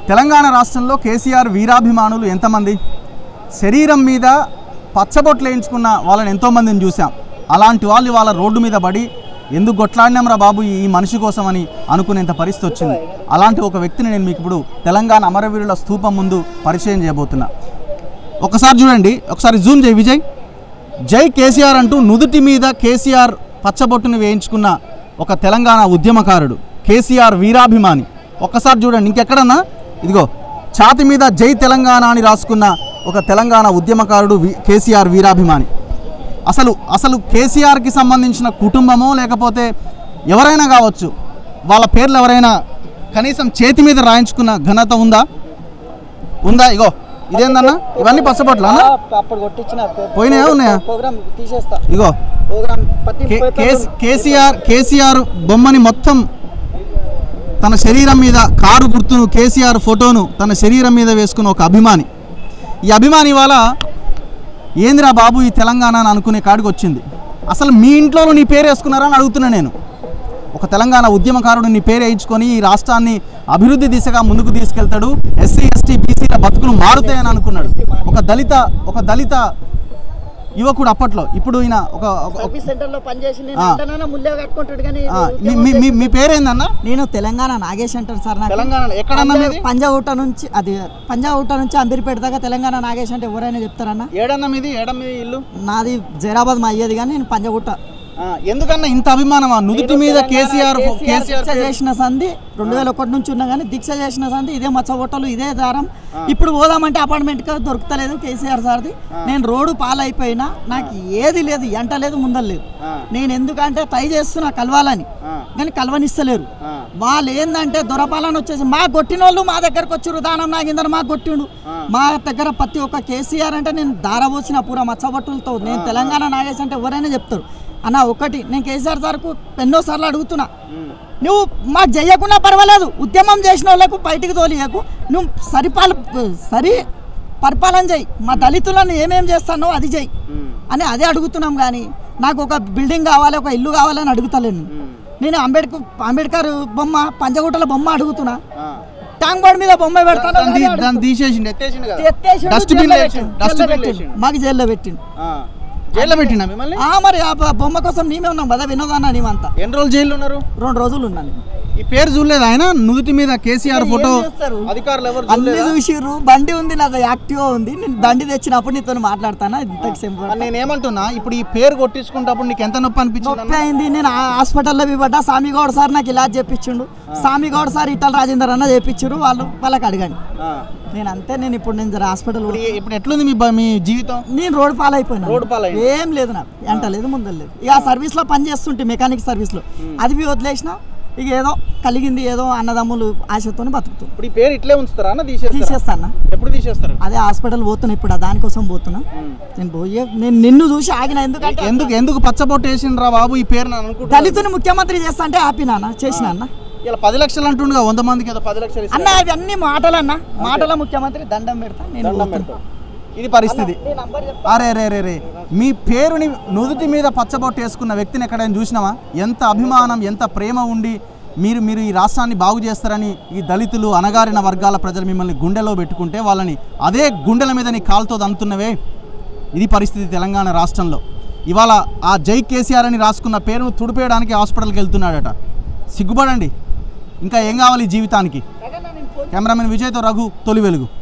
తెలంగాణ రాష్ట్రంలో కేసీఆర్ వీరాభిమానులు ఎంతమంది శరీరం మీద పచ్చబొట్లు వేయించుకున్న వాళ్ళని ఎంతోమందిని చూసాం అలాంటి వాళ్ళు వాళ్ళ రోడ్డు మీద పడి ఎందుకు కొట్లాడినాంరా బాబు ఈ మనిషి కోసం అని అనుకునేంత పరిస్థితి వచ్చింది అలాంటి ఒక వ్యక్తిని నేను మీకు ఇప్పుడు తెలంగాణ అమరవీరుల స్తూపం ముందు పరిచయం చేయబోతున్నా ఒకసారి చూడండి ఒకసారి జూమ్ చేయి విజయ్ జై కేసీఆర్ అంటూ నుదుటి మీద కేసీఆర్ పచ్చబొట్టును వేయించుకున్న ఒక తెలంగాణ ఉద్యమకారుడు కేసీఆర్ వీరాభిమాని ఒక్కసారి చూడండి ఇంకెక్కడన్నా ఇదిగో ఛాతి మీద జై తెలంగాణ అని రాసుకున్న ఒక తెలంగాణ ఉద్యమకారుడు వి- కేసీఆర్ వీరాభిమాని అసలు అసలు కేసీఆర్కి సంబంధించిన కుటుంబమో లేకపోతే ఎవరైనా కావచ్చు వాళ్ళ పేర్లు ఎవరైనా కనీసం చేతి మీద రాయించుకున్న ఘనత ఉందా ఉందా ఇగో ఇదేందన్నా ఇవన్నీ పచ్చబొట్ల అప్పుడు కొట్టించిన పోయినాయా ఉన్నాయా ప్రోగ్రామ్ తీసేస్తా ఇగో ప్రోగ్రామ్ ప్రతి కే- కేస్- కేసీఆర్ కేసీఆర్ బొమ్మని మొత్తం తన శరీరం మీద కారు గుర్తును కేసీఆర్ ఫోటోను తన శరీరం మీద వేసుకున్న ఒక అభిమాని ఈ అభిమాని ఇవాళ ఏందిరా బాబు ఈ తెలంగాణ అని అనుకునే కాడికి వచ్చింది అసలు మీ ఇంట్లో నీ పేరు వేసుకున్నారా అని అడుగుతున్నా నేను ఒక తెలంగాణ ఉద్యమకారుడు నీ పేరు వేయించుకొని ఈ రాష్ట్రాన్ని అభివృద్ధి దిశగా ముందుకు తీసుకెళ్తాడు ఎస్సీ ఎస్టీ బీసీల బతుకులు మారుతాయని అనుకున్నాడు ఒక దళిత ఒక దళిత యువకుడు అప్పట్లో ఇప్పుడు ఈయన ఒక ఒక- సర్వీస్ సెంటర్ లో పనిచేసి నేను ఆ. అంటేనే ముల్లే కట్టుకుంటాడు కానీ ఆ, మీ- మీ- మీ- మీ పేరేందన్నా నేను తెలంగాణ నాగేష్ అంటారు సార్ నాకు తెలంగాణలో ఎక్కడన్నా మీది పంజాగుట్ట నుంచి అది పంజాగుట్ట నుంచి అంబీర్పేట దాకా తెలంగాణ నాగేష్ అంటే ఎవరైనా చెప్తారన్నా ఏడన్నా మీది ఏడ మీది ఇల్లు నాది జైరాబాద్ మా అయ్యేది కానీ నేను పంజాగుట్ట ఆ, ఎందుకన్నా ఇంత అభిమానమా నుదుటి మీద కేసీఆర్ ఫో- కేసీఆర్ దీక్ష చేసిన సంధి రెండు వేల ఒకటి నుంచి ఉన్నా కానీ దీక్ష చేసిన సంధి ఇదే మచ్చబొట్టలు ఇదే దారం ఇప్పుడు పోదామంటే అపార్ట్మెంట్ దొరుకుతలేదు కేసీఆర్ సార్ది నేను రోడ్డు పాలైపోయినా నాకు ఏది లేదు ఎంట లేదు ముందర లేదు ఆ, నేను ఎందుకంటే ట్రై చేస్తున్నా కలవాలని ఆ, కానీ కలవనిస్తలేరు ఆ, వాళ్ళు ఏందంటే దొరపాలని వచ్చేసి మా కొట్టిన వాళ్ళు మా దగ్గరకు వచ్చారు దానం నాగిందని మా కొట్టిండు మా దగ్గర ప్రతి ఒక్క కేసీఆర్ అంటే నేను దారబోసిన పూర మచ్చబట్టులతో నేను తెలంగాణ నాగేష్ అంటే ఎవరైనా చెప్తారు అన్న ఒకటి నేను కేసీఆర్ సార్కు ఎన్నోసార్లు అడుగుతున్నా ఉమ్, నువ్వు మాకు చెయ్యకున్నా పర్వాలేదు ఉద్యమం చేసిన వాళ్ళకు బయటికి తోలియకు నువ్వు సరిపాల సరి పరిపాలన చేయి మా దళితులను ఏమేం చేస్తానో అది చెయ్యి ఉమ్, అని అదే అడుగుతున్నాం కానీ నాకు ఒక బిల్డింగ్ కావాలి ఒక ఇల్లు కావాలని అడుగుతలేను ఉమ్, నేను అంబేద్కర్ అంబేద్కర్ బొమ్మ పంచగుట్టల బొమ్మ అడుగుతున్నా ఆ. ట్యాంక్ బండ్ మీద బొమ్మ పెడతాను దాన్ని తీ- దాన్ని తీసేసిండు ఎత్తేసిండు కదా ఎత్తేసిండు, డస్ట్బిన్ జైల్లో వేసిండు పెట్టిండు, డస్ట్బిన్ జైల్లో వేసిండు పెట్టిండు. మాకు జైల్లో పెట్టిండు ఆ. జైల్లో పెట్టిండా మిమ్మల్ని ఆ మరి ఆ బ- బొమ్మ కోసం మేమే ఉన్నాం కదా వినోదాన్న నీవంతా ఎన్ని రోజులు జైల్లో ఉన్నారు రెండు రోజులు ఉన్నాను ఈ పేరు చూడలేదు ఆయన నుదుటి మీద కేసీఆర్ ఫోటో ఏం చేస్తారు? అధికారులు ఎవరు అన్ని చూడలేదా? చూసిర్రు బండి ఉంది నాది యాక్టివ్ ఉంది నేను బండి తెచ్చినప్పుడు నీతో మాట్లాడతానా ఇంతకు సింపుల్ అని నేను ఏమంటున్నా ఇప్పుడు ఈ పేరు కొట్టించుకుంటప్పుడు నీకు ఎంత నొప్పి అనిపించింది నొప్పి అయింది నేను ఆ హాస్పిటల్లో పడ్డా సామిగౌడ్ సార్ నాకు ఇలాజ్ చెప్పించిండు సామిగౌడ్ సార్ ఇటల్ రాజేందర్ అన్న చెప్పించారు వాళ్ళు వాళ్ళకి అడగండి ఆ. నేను అంతే నేను ఇప్పుడు నేను జర హాస్పిటల్ ఇప్పుడు ఈ- ఇప్పుడు ఎట్లుంది మీ బ- మీ జీవితం నేను రోడ్ పాలైపోయినా రోడ్డు పాలైంది. ఏం లేదు నాకు ఎంట లేదు ముందర లేదు ఇక ఆ సర్వీస్ లో పని చేస్తుంటే మెకానిక్ సర్వీస్ లో అది బి వదిలేసిన ఇక ఏదో కలిగింది ఏదో అన్నదమ్ములు ఆశతో బతుకుతుంది ఇప్పుడు ఈ పేరు ఇట్లే ఉంచుతారా అన్న తీసేస్తారా తీసేస్తానా ఎప్పుడు తీసేస్తారు అదే హాస్పిటల్ పోతున్నా ఇప్పుడు ఆ దానికోసం పోతున్నా ఉమ్. నేను పోయే నేను నిన్ను చూసి ఆగిన ఎందుకంటే ఎందుకు ఎందుకు పచ్చబొట్టు వేసిండ్రా బాబు ఈ పేరు నేను అనుకుంటున్నా దళితుని ముఖ్యమంత్రి చేస్తా అంటే హ్యాపీ నాన్న చేసిన అన్న ఇలా పది లక్షలు అంటుండగా వంద మందికి ఏదో పది లక్షలు ఇస్తారు. అన్న అవి అన్ని మాటలు అన్న మాటల ముఖ్యమంత్రి దండం పెడతా నేను దండం పోతున్నా. పెడతావు. ఇది పరిస్థితి నీ నంబర్ చెప్పు. అరే రే రే రే మీ పేరుని నుదుటి మీద పచ్చబొట్టు వేసుకున్న వ్యక్తిని ఎక్కడైనా చూసినావా ఎంత అభిమానం ఎంత ప్రేమ ఉండి మీరు మీరు ఈ రాష్ట్రాన్ని బాగు చేస్తారని ఈ దళితులు అణగారిన వర్గాల ప్రజలు మిమ్మల్ని గుండెలో పెట్టుకుంటే వాళ్ళని అదే గుండెల మీద నీ కాలుతో దంతున్నవే ఇది పరిస్థితి తెలంగాణ రాష్ట్రంలో ఇవాళ ఆ జై కేసీఆర్ అని రాసుకున్న పేరును తుడిపేయడానికి హాస్పిటల్కి వెళ్తున్నాడట సిగ్గుపడండి ఇంకా ఏం కావాలి ఈ జీవితానికి కెమెరామెన్ విజయ్తో రఘు తొలి వెలుగు